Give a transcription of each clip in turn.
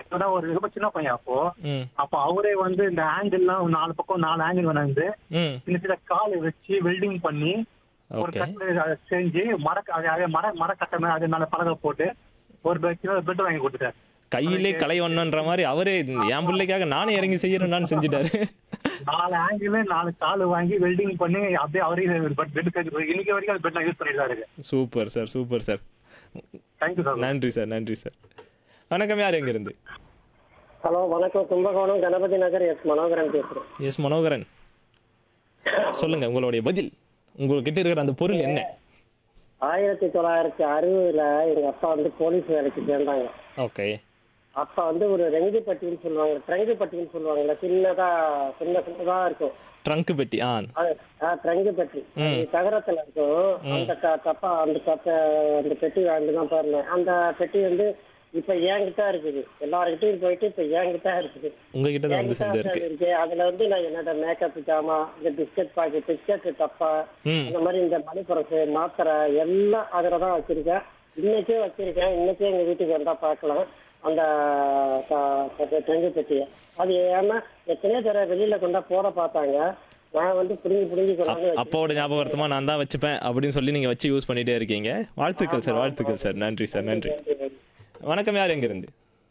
அதான் ஒரு ரொம்ப சின்ன பையன் அப்போ ம் அப்போ அவரே வந்து இந்த ஆங்கிள்லாம் நாலு பக்கம் நாலு ஆங்கிள் வந்து ம் சின்ன சின்ன கால் வச்சு வெல்டிங் பண்ணி ஒரு ஓகே கட்டில் அதை செஞ்சு மர அது அதே மர மர கட்டமை அது மேல பலகை போட்டு ஒரு பெட் சின்ன பெட் வாங்கி கொடுத்துட்டாரு கையிலே கலை வண்ணன்ற மாதிரி அவரே என் பிள்ளைக்காக நானே இறங்கி செய்யறேன்னு செஞ்சுட்டாரு நாலு ஆங்கிள் நாலு கால் வாங்கி வெல்டிங் பண்ணி அப்படியே அவரே பெட் பெட் இன்னைக்கு வரைக்கும் அது பெட் யூஸ் பண்ணிட்டு தான் இருக்கு super sir super sir thank you sir நன்றி சார் நன்றி சார் வணக்கம் யார் எங்கிருந்து ஹலோ வணக்கம் கும்பகோணம் கணபதி நகர் எஸ் மனோகரன் பேசுறேன் எஸ் மனோகரன் சொல்லுங்க உங்களுடைய பதில் உங்ககிட்ட இருக்கிற அந்த பொருள் என்ன ஆயிரத்தி தொள்ளாயிரத்தி அறுபதுல எங்க அப்பா வந்து போலீஸ் வேலைக்கு சேர்ந்தாங்க ஓகே அப்பா வந்து ஒரு ரெங்குப்பட்டின்னு சொல்லுவாங்க ட்ரங்குப்பட்டின்னு சொல்லுவாங்கல்ல சின்னதா சின்ன சின்னதா இருக்கும் ட்ரங்க் பெட்டி ஆ அது ட்ரங்குப்பட்டி அது தகரத்துல இருக்கும் அந்த க- கப்பா அந்த கப்ப அந்த பெட்டி வாங்கி தான் பாருங்க அந்த பெட்டி வந்து இப்ப என்கிட்ட இருக்குது எல்லாருக்கிட்டையும் போயிட்டு இப்ப என்கிட்ட இருக்குது உங்ககிட்ட தான் வந்து என்கிட்ட சேர்ந்துருக்கு இருக்கு அதுல வந்து நான் என்னோட மேக்கப் ஜாமா இந்த பிஸ்கட் பாக்கெட் பிஸ்கட் டப்பா ம் இந்த மாதிரி இந்த மணி பரசு மாத்திரை எல்லாம் அதில் தான் வச்சிருக்கேன் இன்னைக்கே வச்சிருக்கேன் இன்னைக்கே எங்க வீட்டுக்கு வந்தா பார்க்கலாம் அந்த டெங்கு பெட்டியை அது ஏன்னா எத்தனையோ தடவை வெளியில கொண்டா போட பார்த்தாங்க நான் வந்து புடுங்கி புடுங்கி கொண்டாந்து வச்சிருக்கேன். அப்பாவோட ஞாபகார்த்தமா நான் தான் வச்சுப்பேன் அப்படின்னு சொல்லி நீங்க வச்சு யூஸ் பண்ணிட்டே இருக்கீங்க வாழ்த்துக்கள் சார் வாழ்த்துக்கள் சார் நன்றி சார் நன்றி வணக்கம் யார் எங்கிருந்து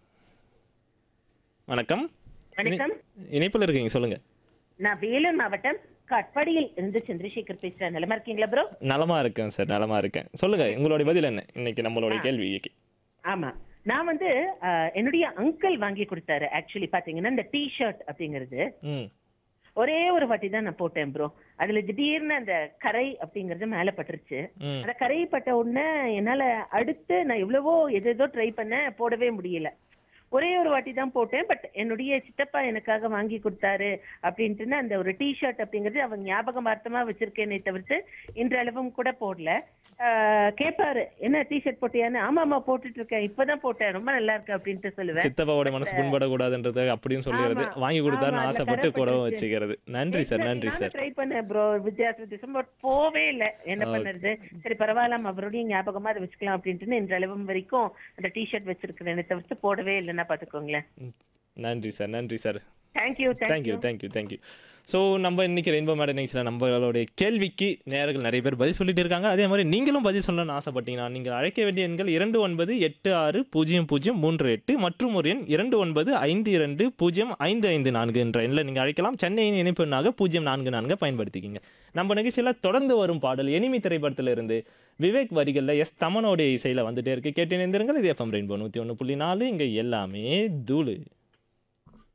வணக்கம் வணக்கம் இணை- இணைப்புல இருக்கீங்க சொல்லுங்க நான் வேலூர் மாவட்டம் கட்பாடியில் இருந்து சந்திரசேகர் பேசுறேன் நிலமா இருக்கீங்களா ப்ரோ நலமா இருக்கேன் சார் நலமா இருக்கேன் சொல்லுங்க உங்களுடைய பதில் என்ன இன்னைக்கு நம்மளுடைய கேள்விக்கு ஆமா நான் வந்து அஹ், என்னுடைய அங்கிள் வாங்கி கொடுத்தாரு ஆக்சுவலி பாத்தீங்கன்னா இந்த டி ஷர்ட் அப்படிங்கிறது ம் ஒரே ஒரு வாட்டி தான் நான் போட்டேன் ப்ரோ அதுல திடீர்னு அந்த கரை அப்படிங்கறது மேல பட்டுருச்சு ம் அந்த கரை பட்ட உடனே என்னால அடுத்து நான் எவ்வளவோ எதேதோ ட்ரை பண்ணேன் போடவே முடியல ஒரே ஒரு வாட்டி தான் போட்டேன் பட் என்னுடைய சித்தப்பா எனக்காக வாங்கி கொடுத்தாரு அப்படின்ட்டு அந்த ஒரு டி ஷர்ட் அப்படிங்கிறது அவங்க ஞாபகமார்த்தமா வச்சிருக்கேனே தவிர்த்து இன்றளவும் கூட போடல ஆஹ் கேட்பாரு என்ன டி ஷர்ட் போட்டியான்னு ஆமா ஆமா போட்டுட்டு இருக்கேன் இப்பதான் போட்டேன் ரொம்ப நல்லா இருக்கு அப்படின்ட்டு சொல்லுவேன் சித்தப்பாவோட மனசு புண்படக்கூடாதுன்றது அப்படின்னு சொல்லிடுறது ஆமா. வாங்கி கொடுத்தாருன்னு ஆமா, அதுல ஆசைப்பட்டு கரை கூடவும் பட்டுருச்சு. வச்சுக்கிறது நன்றி சார் நன்றி சார் ட்ரை பண்ணேன் ப்ரோ வித்தியாச திசம் பட் போவே இல்ல என்ன பண்ணுறது சரி பரவாயில்ல நம்ம அவருடைய ஞாபகமா அதை வச்சுக்கலாம் அப்படின்ட்டு இன்றளவும் வரைக்கும் அந்த டி ஷர்ட் வச்சிருக்கிறேன் தவிர்த்து போடவே இல்லைன்னா பாத்துக்கோங்களேன் ம். நன்றி சார் நன்றி sir thank you thank you thank you thank you thank you so நம்ம இன்னைக்கு ரெயின்போ மேடம் நிகழ்ச்சியில் நம்மளுடைய கேள்விக்கு நேர்கள் நிறைய பேர் பதில் சொல்லிட்டு இருக்காங்க அதே மாதிரி நீங்களும் பதில் சொல்லணும்னு ஆசைப்பட்டீங்கன்னா நீங்கள் அழைக்க வேண்டிய எண்கள் இரண்டு ஒன்பது எட்டு ஆறு பூஜ்ஜியம் பூஜ்ஜியம் மூன்று எட்டு மற்றும் ஒரு எண் இரண்டு ஒன்பது ஐந்து இரண்டு பூஜ்ஜியம் ஐந்து ஐந்து நான்கு என்ற எண்ணில் நீங்கள் அழைக்கலாம் சென்னையின் இணைப்பு எண்ணாக பூஜ்ஜியம் நான்கு நான்கு பயன்படுத்திக்கிங்க நம்ம நிகழ்ச்சியில் தொடர்ந்து வரும் பாடல் எனிமி திரைப்படத்தில் இருந்து விவேக் வரிகளில் எஸ் தமனோடைய இசையில் வந்துட்டே இருக்கு கேட்டு இணைந்திருங்கள் இது எஃப்எம் ரெயின்போ நூற்றி ஒன்று புள்ளி நாலு இங்கே எல்லாமே தூளு